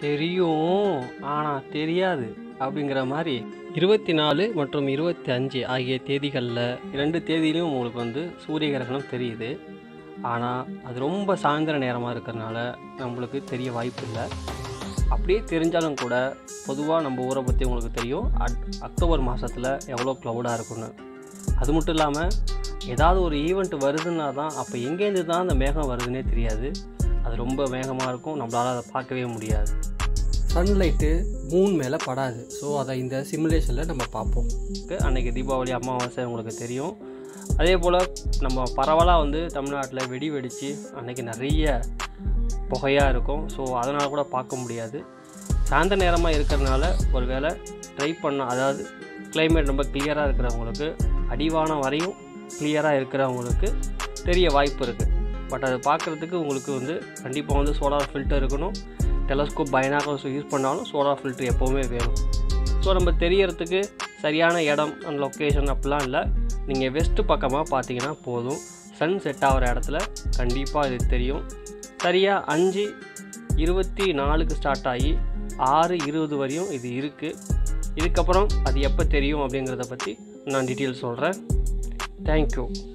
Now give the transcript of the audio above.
தெரியும் ஆனால் தெரியாது அப்படிங்கிற மாதிரி இருபத்தி நாலு மற்றும் இருபத்தி அஞ்சு ஆகிய தேதிகளில் இரண்டு தேதியிலும் உங்களுக்கு வந்து சூரிய கிரகணம் தெரியுது ஆனால் அது ரொம்ப சாயந்தர நேரமாக இருக்கிறதுனால நம்மளுக்கு தெரிய வாய்ப்பு இல்லை அப்படியே தெரிஞ்சாலும் கூட பொதுவாக நம்ம ஊரை பற்றி உங்களுக்கு தெரியும் அக் அக்டோபர் மாதத்தில் எவ்வளோ க்ளவுடாக இருக்குன்னு அது மட்டும் இல்லாமல் ஏதாவது ஒரு ஈவெண்ட் வருதுன்னா தான் அப்போ எங்கேருந்து தான் அந்த மேகம் வருதுன்னே தெரியாது அது ரொம்ப வேகமாக இருக்கும் நம்மளால் அதை பார்க்கவே முடியாது சன்லைட்டு மூன் மேலே படாது ஸோ அதை இந்த சிமுலேஷனில் நம்ம பார்ப்போம் அன்றைக்கி தீபாவளி அமாவாசை உங்களுக்கு தெரியும் அதே போல் நம்ம பரவலாக வந்து தமிழ்நாட்டில் வெடி வெடித்து அன்றைக்கி நிறைய புகையாக இருக்கும் ஸோ அதனால் கூட பார்க்க முடியாது சாயந்தர நேரமாக இருக்கிறதுனால ஒரு வேளை ட்ரை பண்ண அதாவது கிளைமேட் ரொம்ப கிளியராக இருக்கிறவங்களுக்கு அடிவானம் வரையும் கிளியராக இருக்கிறவங்களுக்கு தெரிய வாய்ப்பு இருக்குது பட் அது பார்க்குறதுக்கு உங்களுக்கு வந்து கண்டிப்பாக வந்து சோலார் ஃபில்டர் இருக்கணும் டெலஸ்கோப் பைனாக்கல்ஸ் யூஸ் பண்ணாலும் சோலார் ஃபில்டர் எப்போவுமே வேணும் ஸோ நம்ம தெரியறதுக்கு சரியான இடம் அந்த லொக்கேஷன் அப்படிலாம் இல்லை நீங்கள் வெஸ்ட்டு பக்கமாக பார்த்தீங்கன்னா போதும் சன் செட் ஆகிற இடத்துல கண்டிப்பாக இது தெரியும் சரியாக அஞ்சு இருபத்தி நாலுக்கு ஸ்டார்ட் ஆகி ஆறு இருபது வரையும் இது இருக்குது இதுக்கப்புறம் அது எப்போ தெரியும் அப்படிங்கிறத பற்றி நான் டீட்டெயில் சொல்கிறேன் தேங்க்யூ